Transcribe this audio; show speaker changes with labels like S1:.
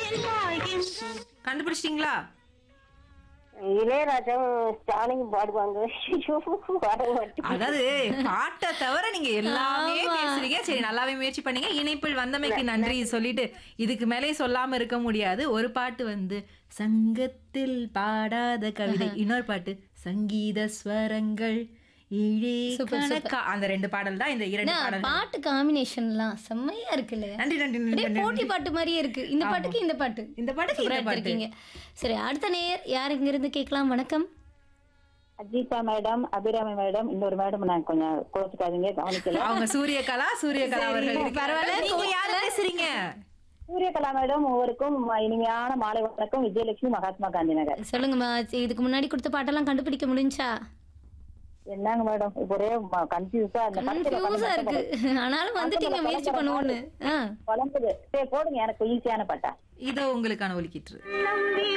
S1: கண்டுபிடிச்சிட்டீங்களா
S2: இளையராஜாவும் ஸ்டாலினும் பாடுவாங்க ஐயோ, வர மாட்டேங்குது.
S1: அதாவது பாட்டை தவிர நீங்க எல்லாமே
S3: ஆமா.
S1: பேசுறீங்க சரி நல்லாவே முயற்சி பண்ணீங்க இணைப்பில் வந்தமைக்கு நன்றி சொல்லிட்டு இதுக்கு மேலே சொல்லாம இருக்க முடியாது ஒரு பாட்டு வந்து சங்கத்தில் பாடாத கவிதை இன்னொரு பாட்டு சங்கீத ஸ்வரங்கள் ஏழே
S3: சூப்பர், சூப்பர்.
S1: கணக்கா அந்த ரெண்டு பாடல் தான் இந்த இரண்டு
S3: என்ன,
S1: பாடல்
S3: பாட்டு காம்பினேஷன்லாம் செம்மையா இருக்குல்ல
S1: நன்றி நன்றி நன்றி,
S3: அப்படியே
S1: நன்றி
S3: போட்டி பாட்டு மாதிரியே இருக்கு இந்த பாட்டுக்கு இந்த பாட்டு
S1: இந்த பாட்டுக்கு
S3: சூப்பரா
S1: இந்த பாட்டு
S3: எடுத்திருக்கீங்க சரி அடுத்த நேர் யார் இங்க இருந்து கேட்கலாம் வணக்கம்
S2: அஜிதா மேடம் அபிராமி மேடம் இன்னொரு மேடம் நான் கொஞ்சம் கோச்சுக்காதீங்க கவனிக்கல
S1: அவங்க சூரியகலா சூரியகலா அவர்கள் இருக்கிறாங்க.
S3: பரவாயில்ல,
S1: நீங்க யாரு பேசுறீங்க
S2: சூரியகலா மேடம் ஒவ்வொருக்கும் இனிமையான மாலை வணக்கம் விஜயலட்சுமி மகாத்மா காந்தி நகர்
S3: சொல்லுங்கம்மா சி- இதுக்கு முன்னாடி கொடுத்த பாட்டெல்லாம் கண்டுபிடிக்க முடிஞ்சா
S2: என்னங்க மேடம் இப்ப ஒரே கன்ஃபியூஸா அந்த படத்துல
S3: கன்ஃபியூஸா இருக்கு ஆனாலும் வந்துட்டீங்க முயற்சி பண்ணுவோன்னு ஆ
S2: குழம்புது சரி போடுங்க எனக்கு ஈஸியான பாட்டா
S1: இதோ உங்களுக்கான ஒலிக்கிட்டு
S2: நம்பி